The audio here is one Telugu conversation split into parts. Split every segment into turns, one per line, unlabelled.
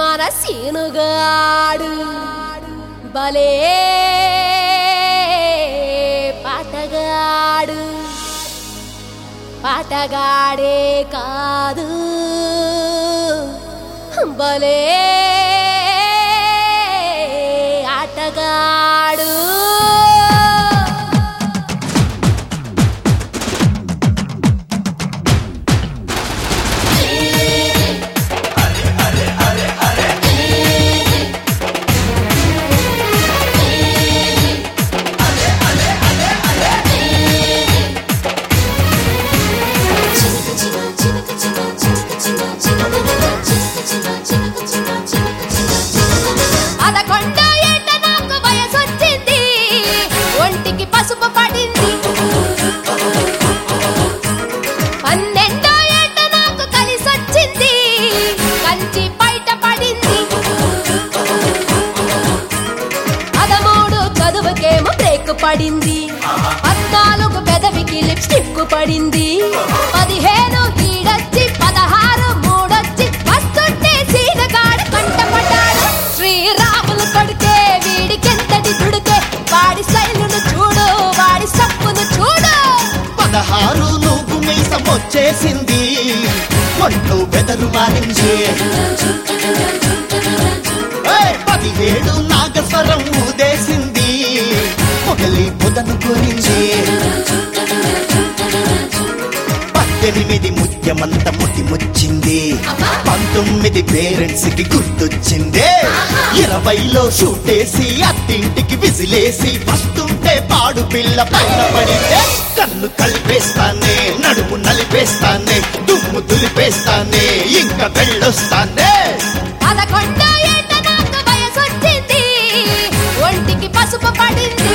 మన సీనుగాడు భలే పాటగాడు పాటగాడే కాదు భలే ఆటగాడు పదకొండో ఏట నాకు వయసొచ్చింది ఒంటికి పసుపు పడింది పన్నెండో ఏట నాకు కలిసొచ్చింది కంచి బయట పడింది పదమూడు చదువుకేమో బ్రేక్ పడింది పద్నాలుగు పెదవికి లిప్స్టిక్ పడింది పదిహేను ఈడొచ్చి పదహారు మూడొచ్చి వస్తుంటే సీనగాడు కంటపడ్డాడు శ్రీరాములు కొడితే వీడికెంతటి దుడితే వాడి శైలును చూడు వాడి సప్పును చూడు
పదహారు నూగు మీసం వచ్చేసింది ఒంట్లో బెదరు మారింది ఏయ్, పదిహేడు నాగస్వరం ఊదేసింది మొగలి పొదను కొరింది పద్దెనిమిది ముత్యమంత ముతి ముచ్చింది పంతొమ్మిది పేరెంట్స్ కి గుర్తొచ్చింది ఇరవైలో షూటేసి అత్తింటికి విసిలేసి వస్తుంటే పాడు పిల్ల పైన పడితే కన్ను కలిపేస్తానే నడుము నలిపేస్తానే దుమ్ము దులిపేస్తానే ఇంకా వెళ్ళొస్తానే
పదకొండో ఏట నాకు వయసొచ్చింది ఒంటికి పసుపు పడింది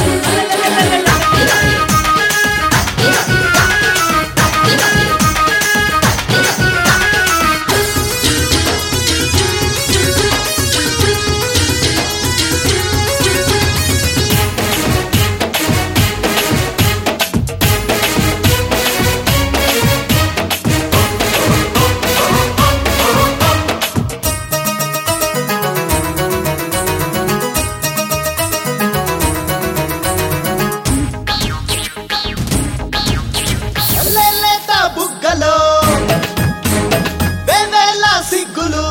లేలేత బుగ్గలో వేవేల సిగ్గులు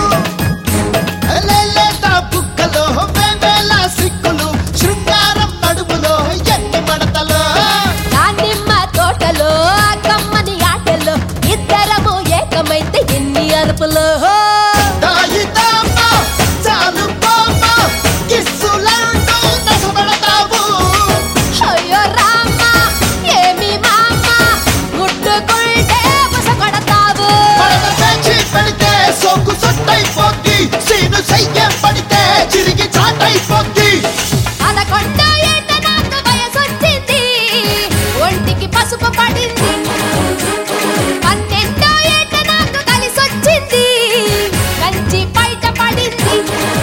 లేలేత బుగ్గలో వేవేల సిగ్గులు శృంగారం నడుములో ఎన్ని మడతలో
దానిమ్మ తోటలో కమ్మని ఆటలో ఇద్దరము ఏకమైతే ఎన్ని అరుపులో
దాయిదామ చాలు బామ కిస్సులాంటూ నసబడతావు
అయ్యో రామ ఏమి మామ ముట్టుకుంటే బుసగొడతావు
మడత పేచి పెడితే సోకు సొట్టైపోద్ది సీను సయ్యం పడితే చిరిగి చాటైపోద్ది
పదకొండో ఏట నాకు వయసొచ్చింది ఒంటికి పసుపు పడింది పన్నెండో ఏట నాకు కలిసొచ్చింది కంచి బయట పడింది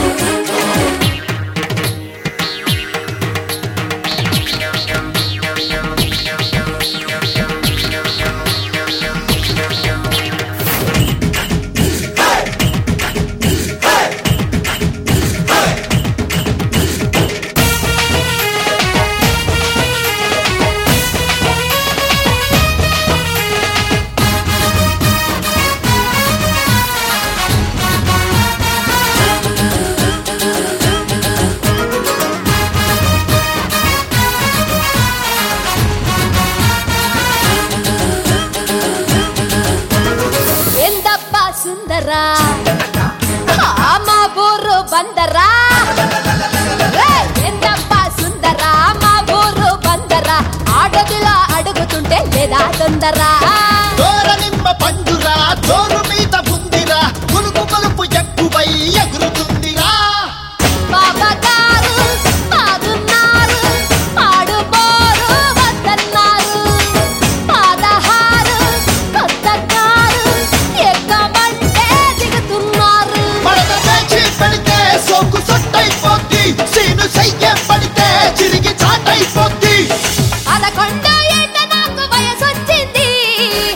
ఎందబ్బా సుందరా ఆమ బూరు బందరా రేయ్, ఎందబ్బా సుందరా మా ఊరు బందరా ఆడదిలా అడుగుతుంటే లేదా తొందరా
దోర నిమ్మ పండురా దోరు మీద ఉందిరా కులుపు కొలుపు ఎక్కువై ఎగురుతుందిరా
బాబా గారు పాదున్నారు పాడుబోరు వద్దన్నారు పదహారు కొత్త కారు ఎక్కమంటే దిగుతున్నారు
మడత పేచి పెడితే సోకు సొట్టైపోద్ది సీను సయ్యం పడితే చిరిగి చాటైపోద్ది
పదకొండో ఏట నాకు వయసొచ్చింది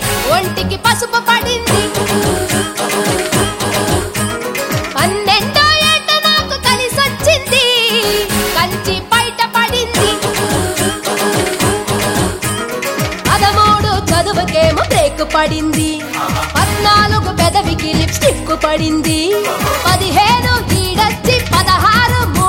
పడింది పద్నాలుగు పెదవికి లిప్స్టిక్ పడింది పదిహేను ఈడొచ్చి పదహారు